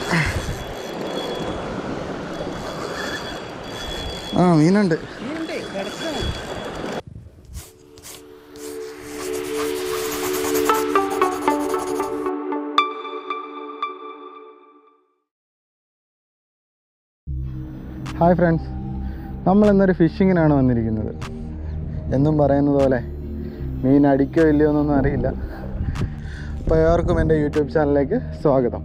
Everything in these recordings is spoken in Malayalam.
ആ മീനുണ്ട് ഹായ് ഫ്രണ്ട്സ് നമ്മൾ ഇന്നൊരു ഫിഷിങ്ങിനാണ് വന്നിരിക്കുന്നത് എന്നും പറയുന്നത് പോലെ മീൻ അടിക്കോ ഇല്ലയോ എന്നൊന്നും അറിയില്ല അപ്പോൾ ഏവർക്കും എൻ്റെ യൂട്യൂബ് ചാനലിലേക്ക് സ്വാഗതം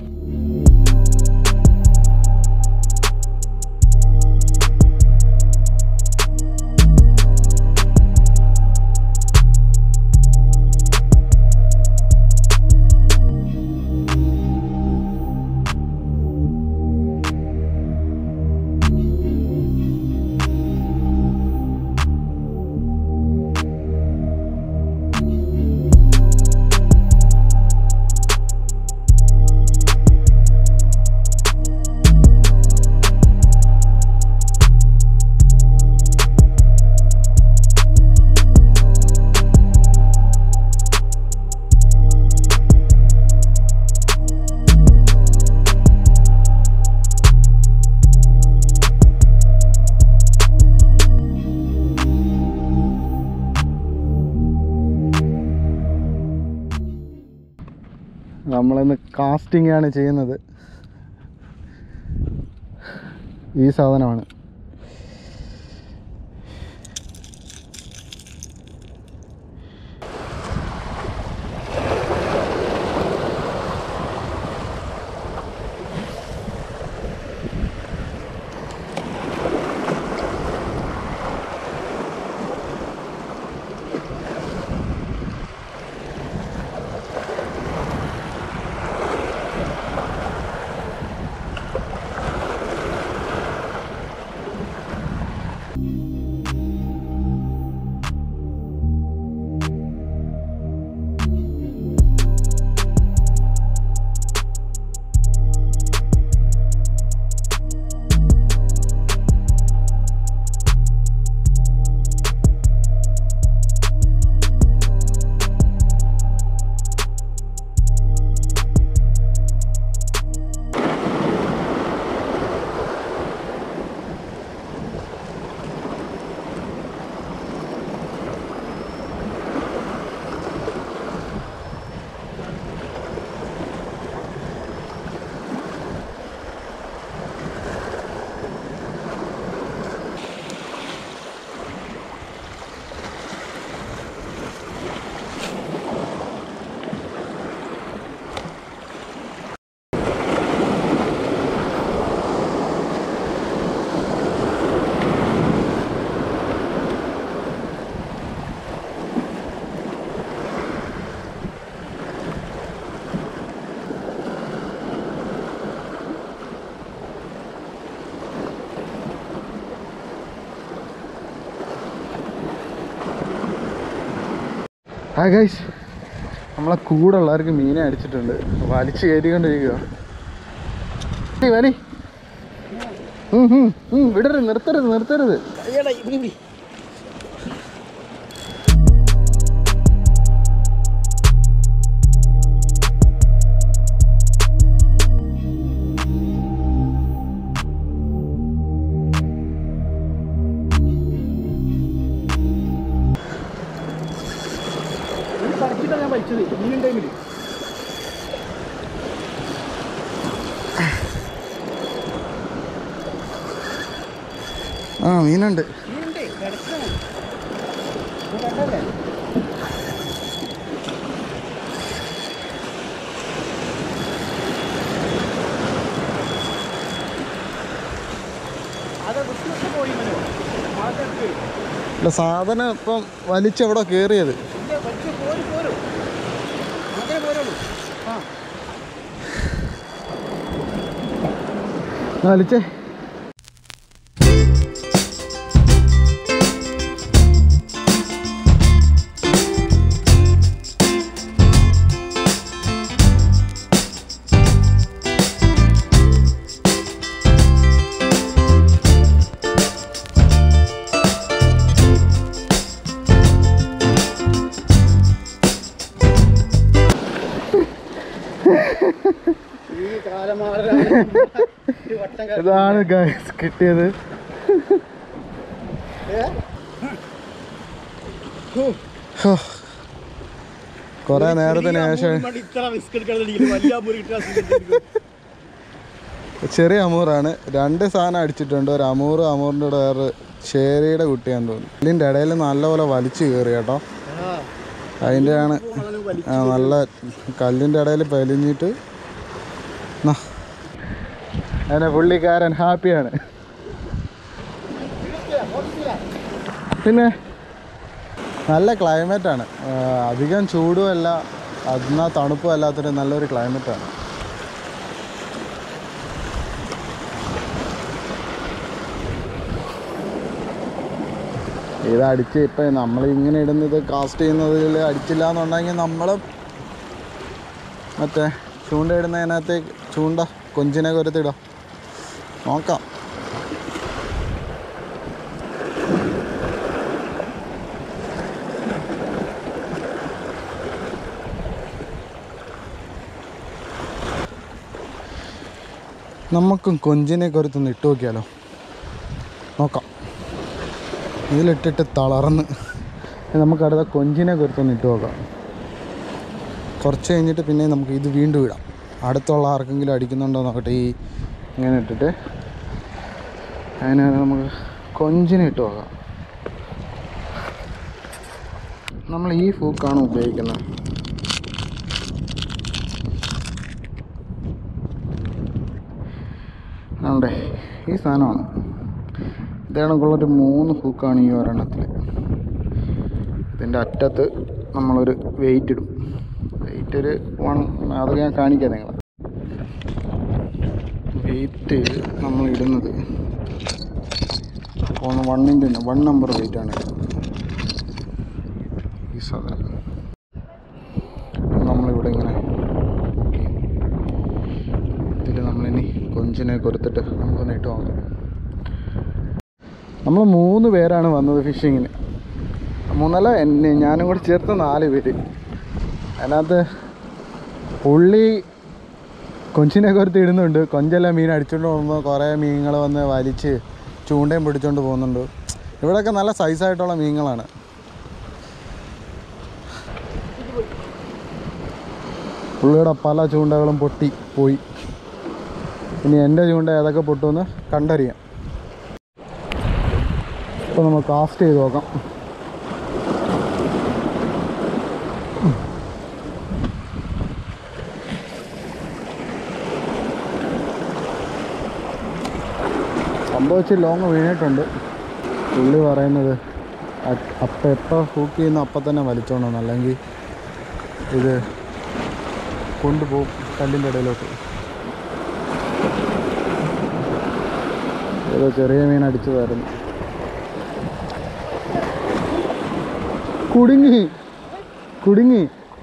നമ്മളിന്ന് കാസ്റ്റിംഗ് ആണ് ചെയ്യുന്നത് ഈ സാധനമാണ് ഹായ് ഗൈസ് നമ്മളെ കൂടെ ഉള്ളവർക്ക് മീനെ അടിച്ചിട്ടുണ്ട് വലിച്ച് കയറ്റിക്കൊണ്ടിരിക്കുക ഏയ് വലി ഉം, ഉം, ഉം, വിടരുത് നിർത്തരുത് നിർത്തരുത് ഞാൻ വലിച്ചത് മീൻ ടൈമിൽ ആ മീനുണ്ട് മീനുണ്ടേ കിടക്കാണ് ഇത് കണ്ടല്ലേ അത് ബിസിനസ് പോയി മനോ ആൾക്കാർക്ക് ഇല്ല സാധനം ഇപ്പം വലിച്ചെവിടെ കയറിയത് ഇല്ല വലിച്ച് പോരും പോരും അങ്ങനെ പോരുള്ളൂ ആ വലിച്ചേ ഇതാണ് ഗൈസ് കിട്ടിയത് ഹോ. കൊറേ നേരത്തിന് ശേഷം ഇത്ര റിസ്ക് എടുക്കാതെ വലിയ മുറി കിട്ടാൻ ചെറിയ അമൂറാണ് രണ്ട് സാധനം അടിച്ചിട്ടുണ്ട് ഒരു അമൂറ് അമൂറിൻ്റെ കൂടെ വേറെ ഷേരിയുടെ കുട്ടിയാന്ന് തോന്നുന്നു ഇതിൻ്റെ ഇടയിൽ നല്ലപോലെ വലിച്ചു കയറി കേട്ടോ അതിൻ്റെയാണ് ആ, നല്ല കല്ലിൻ്റെ ഇടയിൽ പെലിഞ്ഞിട്ട് ന്നാ. അങ്ങനെ പുള്ളിക്കാരൻ ഹാപ്പിയാണ് പിന്നെ നല്ല ക്ലൈമറ്റാണ് അധികം ചൂടും അല്ല എന്നാൽ തണുപ്പും അല്ലാത്തൊരു നല്ലൊരു ക്ലൈമറ്റാണ് ഇത് അടിച്ച് ഇപ്പം നമ്മൾ ഇങ്ങനെ ഇടുന്നത് കാസ്റ്റ് ചെയ്യുന്നതിൽ അടിച്ചില്ല എന്നുണ്ടെങ്കിൽ നമ്മൾ മറ്റേ ചൂണ്ട ഇടുന്നതിനകത്ത് ചൂണ്ട കൊഞ്ചിനെ കൊരുത്തിടാം നോക്കാം നമുക്കും കൊഞ്ചിനെ കൊരുത്തൊന്ന് ഇട്ട് നോക്കിയാലോ നോക്കാം ഇതിലിട്ടിട്ട് തളർന്ന് ഇനി നമുക്ക് അടുത്ത കൊഞ്ചിനെ കുറിച്ചൊന്ന് ഇട്ട് നോക്കാം കുറച്ച് കഴിഞ്ഞിട്ട് പിന്നെ നമുക്ക് ഇത് വീണ്ടും ഇടാം അടുത്തുള്ള ആർക്കെങ്കിലും അടിക്കുന്നുണ്ടോ നോക്കട്ടെ ഈ ഇങ്ങനെ ഇട്ടിട്ട് അതിന് നമുക്ക് കൊഞ്ചിനെ ഇട്ട് നോക്കാം നമ്മൾ ഈ ഫൂക്കാണ് ഉപയോഗിക്കുന്നത് ആണ്ടേ ഈ സാധനമാണ് ഇതേണക്കുള്ളൊരു മൂന്ന് ഹൂക്കാണ് ഈ ഒരെണ്ണത്തിൽ ഇതിൻ്റെ അറ്റത്ത് നമ്മളൊരു വെയിറ്റ് ഇടും വെയിറ്റ് ഒരു വൺ അത് ഞാൻ കാണിക്കാം നിങ്ങളെ വെയിറ്റ് നമ്മൾ ഇടുന്നത് ഒന്ന് വണ്ണിൻ്റെ വൺ നമ്പർ വെയിറ്റ് ആണ് ഇടുന്നത് ഈ സാധനം നമ്മളിവിടെ ഇങ്ങനെ ഇതിൽ നമ്മളിനി കൊഞ്ചിനെ കൊടുത്തിട്ട് നമുക്കൊന്ന് ഇട്ട് നോക്കാം നമ്മൾ മൂന്ന് പേരാണ് വന്നത് ഫിഷിങ്ങിന് മൂന്നല്ല എന്നെ ഞാനും കൂടി ചേർത്ത് നാല് പേര് അതിനകത്ത് പുള്ളി കൊഞ്ചിനെ കുറത്ത് ഇടുന്നുണ്ട് കൊഞ്ചെല്ലാം മീൻ അടിച്ചുകൊണ്ട് പോകുമ്പോൾ കുറേ മീനുകൾ വന്ന് വലിച്ച് ചൂണ്ടയും പിടിച്ചുകൊണ്ട് പോകുന്നുണ്ട് ഇവിടെയൊക്കെ നല്ല സൈസായിട്ടുള്ള മീനുകളാണ് പുള്ളിയുടെ പല ചൂണ്ടകളും പൊട്ടി പോയി ഇനി എൻ്റെ ചൂണ്ട ഏതൊക്കെ പൊട്ടുമെന്ന് കണ്ടറിയാം ഇപ്പോൾ നമ്മൾ കാസ്റ്റ് ചെയ്ത് നോക്കാം സംഭവിച്ച് ലോങ് വീണിട്ടുണ്ട് പുള്ളി പറയുന്നത് അ- അപ്പം എപ്പോൾ ഹൂക്ക് ചെയ്യുന്ന അപ്പം തന്നെ വലിച്ചോണം അല്ലെങ്കിൽ ഇത് കൊണ്ടുപോകും കല്ലിൻ്റെ ഇടയിലോട്ട് ഏതോ ചെറിയ മീൻ അടിച്ചതായിരുന്നു കുടുങ്ങി കുടുങ്ങി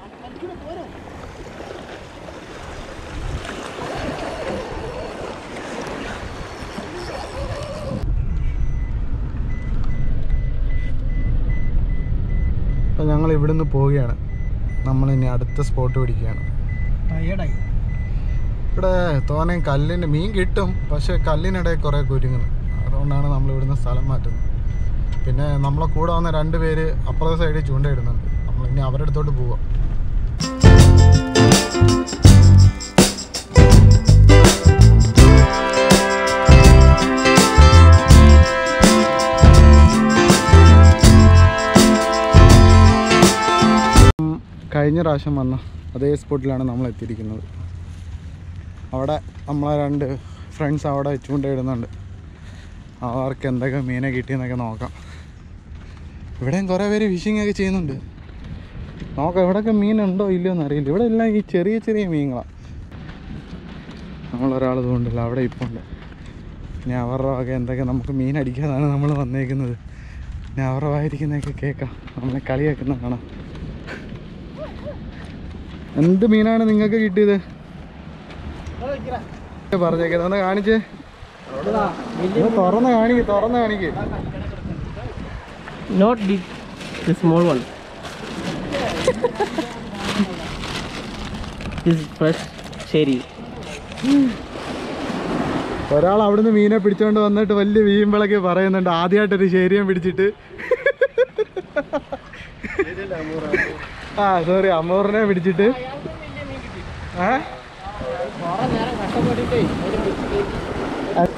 അപ്പം ഞങ്ങൾ ഇവിടുന്ന് പോവുകയാണ് നമ്മളിനി അടുത്ത സ്പോട്ട് പിടിക്കുകയാണ് ടയേർഡായി ഇവിടെ തോനെ കല്ലിന് മീൻ കിട്ടും പക്ഷെ കല്ലിനിടയിൽ കുറേ കുരുങ്ങുന്നു അതുകൊണ്ടാണ് നമ്മൾ ഇവിടുന്ന് സ്ഥലം മാറ്റുന്നത് പിന്നെ നമ്മളെ കൂടെ വന്ന രണ്ട് പേര് അപ്പുറത്തെ സൈഡിൽ ചൂണ്ടയിടുന്നുണ്ട് നമ്മൾ ഇനി അവരുടെ അടുത്തോട്ട് പോവാം ഉം, കഴിഞ്ഞ പ്രാവശ്യം വന്ന അതേ സ്പോട്ടിലാണ് നമ്മൾ എത്തിയിരിക്കുന്നത് അവിടെ നമ്മളെ രണ്ട് ഫ്രണ്ട്സ് അവിടെ ചൂണ്ടയിടുന്നുണ്ട് അവർക്ക് എന്തൊക്കെ മീനെ കിട്ടിയെന്നൊക്കെ നോക്കാം ഇവിടെയും കുറേ പേര് ഫിഷിംഗ് ഒക്കെ ചെയ്യുന്നുണ്ട് നോക്കാം ഇവിടെയൊക്കെ മീനുണ്ടോ ഇല്ലയോ എന്നറിയില്ല ഇവിടെ എല്ലാം ഈ ചെറിയ ചെറിയ മീനുകളാണ് നമ്മളൊരാൾ തോണ്ടില്ല അവിടെ ഇപ്പോൾ ഉണ്ട് ഇനി അവരുടെ വക എന്തൊക്കെ നമുക്ക് മീൻ അടിക്കാതാണ് നമ്മൾ വന്നേക്കുന്നത് ഇനി അവരുടെ വായിരിക്കുന്നതൊക്കെ കേൾക്കാം നമ്മളെ കളിയാക്കുന്ന കാണാം എന്ത് മീനാണ് നിങ്ങൾക്ക് കിട്ടിയത് പറഞ്ഞേക്കുന്നത് ഒന്ന് കാണിച്ചേ ഒന്ന് തുറന്ന് കാണിക്ക് തുറന്ന് കാണിക്ക് Not the, the small one. this is fresh cherry. ഒരാൾ അവിടുന്ന് മീനെ പിടിച്ചോണ്ട് വന്നിട്ട് വലിയ വീമ്പിളൊക്കെ പറയുന്നുണ്ട് ആദ്യമായിട്ടൊരു ശരിയം പിടിച്ചിട്ട് ആ സോറി അമ്മൂറിനെ പിടിച്ചിട്ട് ഏ കുറെ നേരം കഷ്ടപ്പെട്ടിട്ടേ ഒരു പിടിച്ചിട്ട്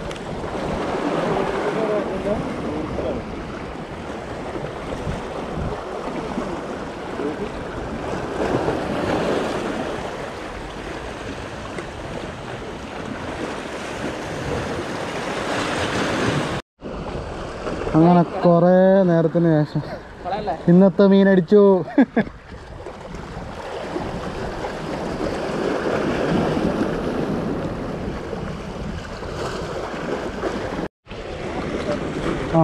അങ്ങനെ കുറേ നേരത്തിന് ശേഷം കൊള്ളാല്ലേ ഇന്നത്തെ മീൻ അടിച്ചു ആ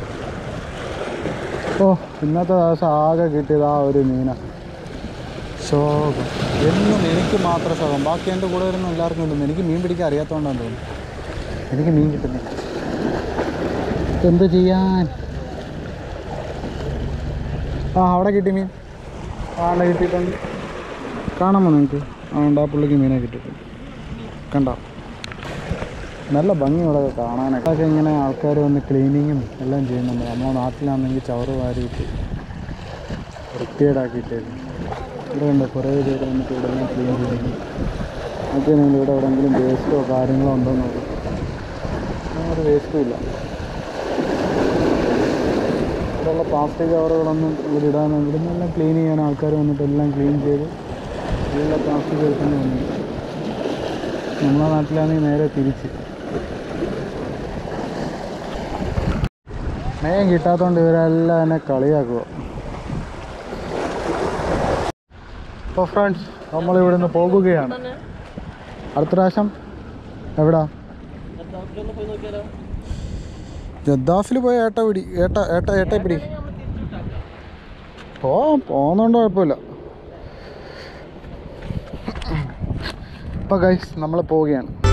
ഓ ഇന്നത്തെ ദിവസം ആകെ കിട്ടിയത് ആ ഒരു മീന ശോകം എന്നും എനിക്ക് മാത്രം ശോകം ബാക്കി എൻ്റെ കൂടെ വരുന്ന എല്ലാവർക്കും കിട്ടുന്നു എനിക്ക് മീൻ പിടിക്കാൻ അറിയാത്തതുകൊണ്ടാന്ന് തോന്നുന്നു എനിക്ക് മീൻ കിട്ടുന്നില്ല എന്ത് ചെയ്യാൻ ആ അവിടെ കിട്ടി മീൻ ആ അവിടെ കിട്ടിയിട്ടുണ്ട് കാണാമോ നിങ്ങൾക്ക് ആ ഉണ്ട് ആ പുള്ളിക്ക് മീനെ കിട്ടിയിട്ടുണ്ട് കണ്ടോ നല്ല ഭംഗി ഇവിടെ കാണാനൊക്കെ അതൊക്കെ ഇങ്ങനെ ആൾക്കാർ വന്ന് ക്ലീനിങ്ങും എല്ലാം ചെയ്യുന്നുണ്ട് നമ്മുടെ നാട്ടിലാണെങ്കിൽ ചവറ് വാരിയിട്ട് വൃത്തികേടാക്കിയിട്ടേക്കും ഇവിടെ ഉണ്ട് കുറേ പേര് വന്നിട്ട് ഇവിടെ നിന്ന് ക്ലീൻ ചെയ്യുന്നു നമുക്ക് നിങ്ങൾ ഇവിടെ എവിടെയെങ്കിലും വേസ്റ്റോ കാര്യങ്ങളോ ഉണ്ടോ എന്ന് നോക്കും അങ്ങനെ ഒരു വേസ്റ്റും ഇല്ല ഇവിടെയുള്ള പ്ലാസ്റ്റിക് കവറുകളൊന്നും ഇവിടെ ഇടാൻ ഇവിടെ നിന്നെല്ലാം ക്ലീൻ ചെയ്യാൻ ആൾക്കാർ വന്നിട്ട് എല്ലാം ക്ലീൻ ചെയ്ത് ഇതിലുള്ള പ്ലാസ്റ്റിക് എടുക്കുന്നു വന്നു നമ്മുടെ നാട്ടിലാണെങ്കിൽ നേരെ തിരിച്ച് മയം കിട്ടാത്തതുകൊണ്ട് ഇവരെല്ലാം എന്നെ കളിയാക്കുക അപ്പോൾ ഫ്രണ്ട്സ് നമ്മൾ ഇവിടുന്ന് പോകുകയാണ് അടുത്ത പ്രാവശ്യം എവിടാ ഒന്ന് പോയി നോക്കിയാലോ ജദ്ദാഫിൽ പോയി ഏട്ട പിടി ഏട്ട ഏട്ട ഏട്ട പിടി പോ പോകുന്നോണ്ട് കുഴപ്പമില്ല അപ്പോൾ ഗൈസ് നമ്മൾ പോവുകയാണ്